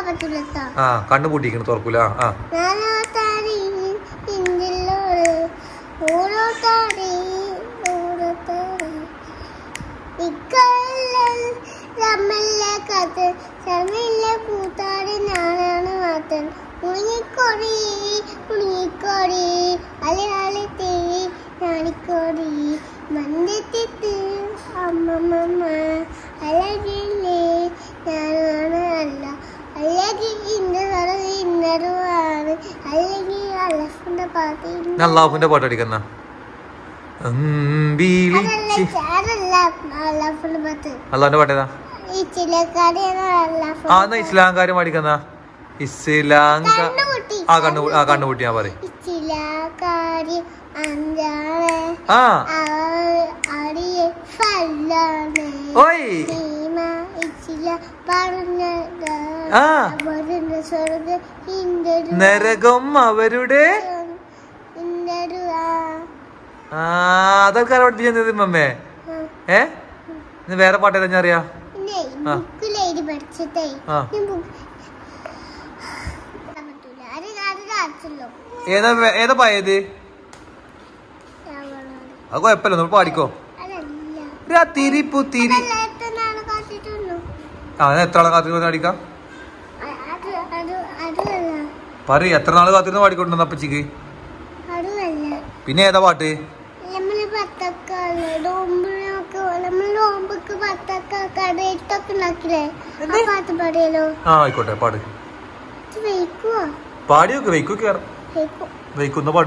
പറ്റില്ല കേട്ടോ ആ കണ്ണു പൂട്ടിക്കണം തുറക്കൂല ആ നാലോ താടി ഇന്ത്യയിലോട് ഓരോ താടി ഓരോ താടി ഇക്കൊല്ലം നമ്മളിലെ കഥ സമയിലെ കൂത്താടി ഞാനാണ് മാത്രം ഉണങ്ങിക്കൊടി ഉണങ്ങിക്കൊടി അലയാളത്തെ ഞാണിക്കൊടി മന്ദത്തിട്ട് അമ്മമ്മ അഴകില്ലേ ഞാനാണ് അല്ല അല്ലെങ്കിൽ ഇന്ന സ്ഥലം ഇന്നറുമാണ് അല്ലെങ്കിൽ അലഫിന്റെ പാട്ട് ഞാൻ അള്ളാഹുവിന്റെ പാട്ട് അടിക്കുന്ന അമ്പിളിച്ച് അതല്ല അലഫിന്റെ പാട്ട് അള്ളാന്റെ പാട്ട് ഏതാ ഈ ചിലക്കാരിയാണ് അലഫ് ആ എന്നാ ഇസ്ലാംകാരും പാടിക്കുന്ന ഇസ്ലാം ക- കണ്ണുപൊട്ടി. ആ കണ്ണു ആ കണ്ണുപൂട്ടി ഞാൻ പറയും ഈ ചിലക്കാരി അഞ്ചാണ് ആ അടിയെ ഫല്ലാണ് ഓയ് സീമ ഇച്ചില പറഞ്ഞത് ആ. അവരുടെ സ്വർഗ ഇന്തൊരു നരകം അവരുടെ ഇന്തൊരു ആ അതൊക്കെ പഠിപ്പിച്ചത് മമ്മേ ഏ ഇന്ന് വേറെ പാട്ട് ഏതാ ഞാൻ അറിയാ പിന്നെ ആ. ബുക്കിൽ എഴുതി പഠിച്ചിട്ടേ ആ. ഞാൻ book- പറ്റൂല. അത് അത് കാണിച്ചല്ലോ ഏതാ വേ- ഏതാ പായത് അവളോട്. അത് കുഴപ്പമില്ല നമ്മൾ പാടിക്കോ അതല്ല രാത്തിരി പുത്തിരി എല്ലായിടത്തുനിന്നാണ് കാട്ടിട്ടുള്ളൂ ആ എന്നാ എത്ര ആളെ കാത്തിരുന്ന് പാടിക്കാം അ- അത് അത് അതല്ല പറയ് എത്ര നാള് കാത്തിരുന്ന് പാടിക്കൊണ്ടുവന്ന അപ്പച്ചിക്ക് അതുമല്ല പിന്നെ ഏതാ പാട്ട് നമ്മള് പത്തക്ക നോമ്പിനൊക്കെ നമ്മള് നോമ്പൊക്കെ പത്തക്ക കടയിട്ടൊക്കെ ഉണ്ടാക്കില്ലേ ആ പാട്ട് പാടിയല്ലോ ആ ആയിക്കോട്ടെ പാട് ഇത് വെയ്ക്കുവോ പാടി നോക്ക് വെയ്ക്കു കേറാം വെയ്ക്കും വെയ്ക്കുന്ന പാട്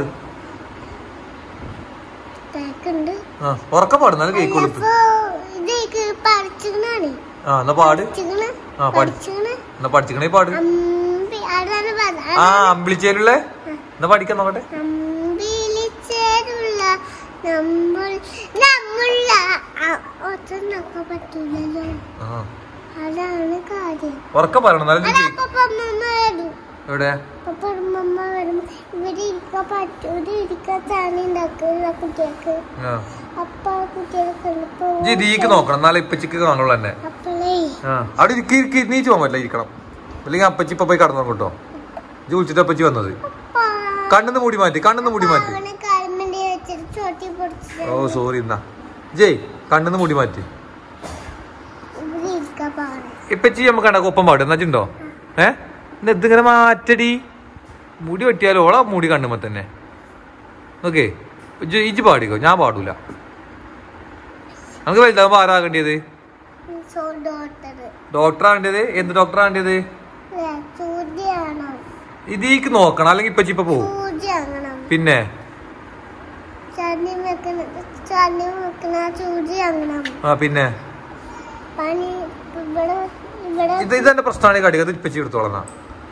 തേക്കുണ്ട് ആ ഉറക്ക പാടും നല്ല കേക്കുള്ളൂ അപ്പൊ ഇതേക്ക് പഠിച്ചിക്കണാണ് ആ എന്നാ പാട് പഠിച്ചിക്കണ് ആ പാടി പഠിച്ചിക്കണ് എന്നാ പഠിച്ചിക്കണേ പാട് അമ്പി അതാണ് പറഞ്ഞ ആ അമ്പിളിച്ചേലുള്ള എന്നാ പഠിക്കാൻ നോക്കട്ടെ അമ്പിളിച്ചേരുള്ള നമ്മൾ നമ്മളുള്ള ഒറ്റന്നൊക്കെ പറ്റൂലല്ലോ ആ അതാണ് കാര്യം ഉറക്ക പറയണം നല്ല കേക്ക് അപ്പൊ അമ്മമ്മ വരും എവിടെ അപ്പൊ അമ്മമ്മ വരും ഇവിടെ ഇരിക്കാൻ പറ്റൂല ഇരിക്കാൻ ചാണി ഉണ്ടാക്കുക കുട്ടികൾക്ക് ആ അപ്പൊ ആ കുട്ടികൾക്ക് ഇപ്പൊ ഇജ്ജ് ഇതിക്ക് നോക്കണം എന്നാലേ ഇപ്പച്ചിക്ക് കാണുള്ളൂ എന്നെ അപ്പളേ ആ അവിടെ ഇരിക്കി ഇരിക്കി നീച്ച് പോകാൻ പറ്റില്ല ഇരിക്കണം അല്ലെങ്കിൽ അപ്പച്ചി ഇപ്പൊ പോയി കടന്നു കേട്ടോ ഇജ്ജ് വിളിച്ചിട്ട് അപ്പച്ചി വന്നത് കണ്ണിന്ന് മൂടി മാറ്റി കണ്ണിന്ന് മൂടി മാറ്റി അവനെ കരിമണ്ടി വെച്ചിട്ട് ചോട്ടി പൊടിച്ചിട്ട് ഓ സോറി എന്നാ ജയ് കണ്ണിന്ന് മൂടി മാറ്റി ഇവിടെ ഇരിക്കാൻ പാടെ ഇപ്പച്ചി നമുക്ക് കണ്ട ഒപ്പം പാടും എന്നാ ചിണ്ടോ ഏ എന്നാ ഇതിങ്ങനെ മാറ്റടി മുടി വെട്ടിയാലോ ഓളാ മുടി കണ്ണുമ്പോ തന്നെ ഓക്കെ ഇജ്ജ് പാടിക്കോ ഞാൻ പാടൂല നമുക്ക് വലുതാകുമ്പോ ആരാ ആകേണ്ടത് ചോട്ടത് ഡോക്ടറാ വേണ്ടത് എന്ത് ഡോക്ടറാ വേണ്ടത് സൂചിയാണോ ഇതിക്ക് നോക്കണം അല്ലെങ്കിൽ ഇപ്പച്ചി ഇപ്പൊ പോവും സൂചി അങ്ങണം പിന്നെ ചന്നി വെക്കണ ചന്നി വെക്കണ സൂചി അങ്ങണം ആ പിന്നെ പനി ഇവിടെ ഇവിടെ ഇത് ഇതെന്റെ പ്രശ്നമാണ് കടിക ഇത് ഇപ്പച്ചി എടുത്തോളാം എന്നാ.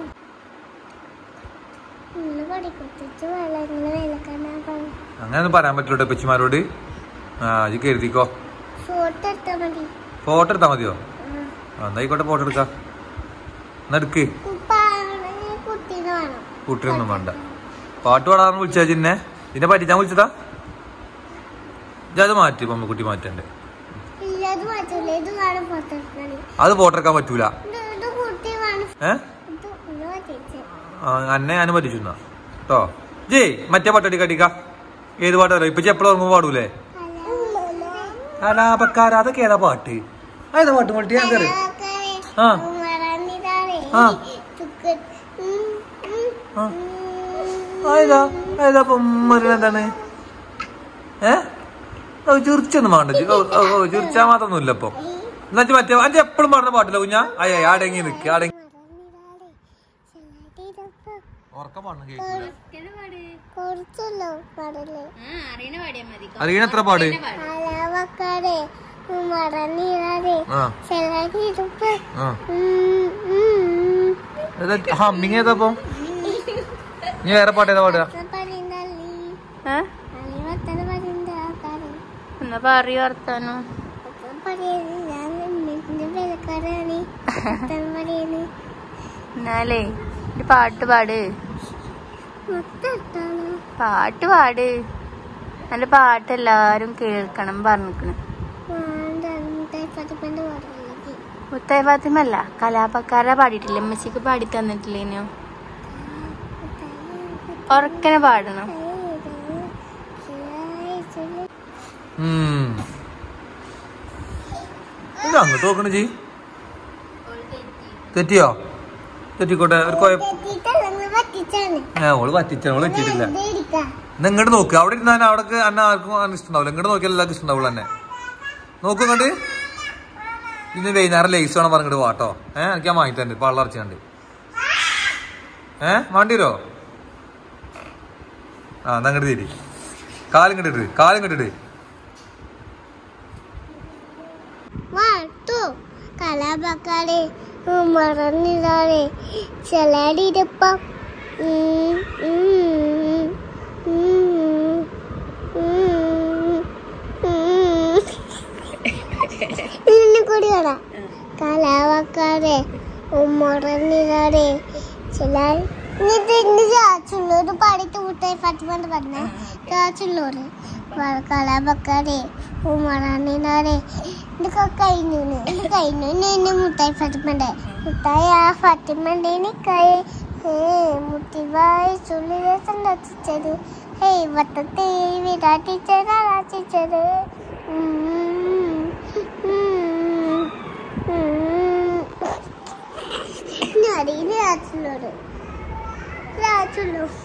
ഇന്ന് പഠിക്കുത്തിച്ച് വെള്ളങ്ങള് വിലക്കണ അങ്ങനെയൊന്നും പറയാൻ പറ്റില്ല ഇപ്പച്ചിമാരോട് ആ ഇത് കരുതിക്കോ ഫോട്ടോ എടുത്താൽ മതി ഫോട്ടോ എടുത്താ മതിയോ ആ. ആ, എന്നാ ആയിക്കോട്ടെ ഫോട്ടോ എടുക്കാം എന്നാ എടുക്ക് ഉപ്പാണെങ്കിൽ കുട്ടീനെ വേണം കൂട്ടിനൊന്നും വേണ്ട പാട്ട് പാടാന്ന് വിളിച്ചാ ചിന്നെ ഇതിനെ പറ്റിച്ചാൻ വിളിച്ചതാ ഇജ്ജ് അത് മാറ്റി മമ്മക്കുട്ടി മാറ്റണ്ടേ ഇല്ല ഇത് മാറ്റില്ല ഇത് വേണം ഫോട്ടോ എടുക്കണേ അത് ഫോട്ടോ എടുക്കാൻ പറ്റൂല ഇത് ഇത് കുട്ടി വേണം ഏ ഇത് ഇത് മാറ്റിച്ച് ആ, അന്നെ ഞാനും പറ്റിച്ചു എന്നാ കേട്ടോ ജയ് മറ്റേ പാട്ട് അടി കടിക്ക ഏത് പാട്ടല്ലോ ഇപ്പൊ എപ്പോഴും ഉറങ്ങുമ്പോ പാടൂലേ കലാപക്കാര അതൊക്കെ ഏതാ പാട്ട് ഏതാ പാട്ട് മൾട്ടി ഞാൻ കയറി ആ. ആ. ആ. ഏതാ ഏതാ എന്താണ് ഏ ഓ ചിറിച്ചൊന്നും വേണ്ട ചി- ഓ, ഓ, ഓ, ചിറിച്ചാ മാത്രമൊന്നും ഇല്ല ഇപ്പൊ എന്നാ ഇജ്ജ് മറ്റേ അഞ്ച് എപ്പോഴും പാടുന്ന പാട്ടില്ല കുഞ്ഞാ അയ്യ അടങ്ങി നിക്ക് അടങ്ങി ഉറക്കം പാടണം കേൾക്കൂല കുറച്ചല്ലോ പാടല്ലേ അറിയണ എത്ര പാട് അലവക്കാരെ മറന്നിടാതെ ആ ചെലകിടുപ്പ് ആ ഏതാ ഹമ്മിങ് ഏതാ ഇപ്പൊ നീ വേറെ പാട്ട് ഏതാ പാടുക പറയുന്നല്ലി ഏ? അലിവത്തന പറയുന്ന ആൾക്കാരെ എന്നാ പറയൂ വർത്താനം അപ്പം പറയുന്നത് ഞാൻ എന്റെ വിലക്കാരാണ് മൊത്തം പറയുന്നത് എന്നാലേ ഒരു പാട്ട് പാട് മൊത്തം ഇട്ടാണ് പാട്ട് പാട് നല്ല പാട്ട് എല്ലാരും കേൾക്കണം പറഞ്ഞിക്കണ് വേണ്ട പതിപ്പന്റെ പാടില്ലെങ്കിൽ മുത്തായ ഫാത്തിമ അല്ല കലാപക്കാര പാടിയിട്ടില്ല അമ്മച്ചിക്ക് പാടി തന്നിട്ടില്ലേനോ ഉറക്കനെ പാടണം ഉം. ഇത് അങ്ങോട്ട് നോക്കണ ജി തെറ്റിയോ തെറ്റിക്കോട്ടെ ഒരു കുഴപ്പം പറ്റിച്ചാണ് ഏ ഓള് പറ്റിച്ച ഓള് തെറ്റിയിട്ടില്ല ഇത് ഇരിക്കാം എന്നാ ഇങ്ങോട്ട് നോക്ക് അവിടെ ഇരുന്നാൽ അവിടെ അന്ന ആർക്കും അങ്ങനെ ഇഷ്ടണ്ടാവില്ല ഇങ്ങോട്ട് നോക്കിയാൽ എല്ലാവർക്കും ഇഷ്ടണ്ടാവുള്ളൂ തന്നെ നോക്കൂ ഇങ്ങോട്ട് ഇന്ന് വൈകുന്നേരം ലേസ് വേണം പറഞ്ഞിട്ട് വാട്ടോ ഏഹ് എനിക്ക് ഞാൻ വാങ്ങിത്തണ്ട് പള്ള അറച്ചുണ്ട് ഏഹ് വേണ്ടിരോ ആ എന്നാ അങ്ങോട്ട് തിരി കാലും കണ്ടിട്ട് കാലും കണ്ടിട്ട് വാട്ടു കലാപക്കാരെ മറന്നില്ലാതെ ചെലാടിയിടപ്പം ഇതിനെ കൂടി കാണാം കലാപക്കാരെ മറന്നില്ലാതെ ചില ഇതിന്റെ ചാച്ചുള്ളൂര് പാടിയിട്ട് മുട്ടായി ഫാത്തിമണ്ട് പറഞ്ഞ ചാച്ചുള്ളൂര് കലാപക്കാരെ ഉമ്മറാണിനാരെ ഇതൊക്കെ കഴിഞ്ഞു ഇത് കഴിഞ്ഞു ഇനി എന്നെ മുട്ടായി ഫാത്തിമണ്ട് മുട്ടായി ആ ഫാത്തിമണ്ടേന് കൈ മുട്ടിവായി ചുള്ളിരസം രചിച്ചത് ഹേയ് വട്ടത്തെ വിരാട്ടിച്ചതാ ടീച്ചറ് ഞാൻ രാച്ചുള്ളൂര് രാച്ചുള്ളൂ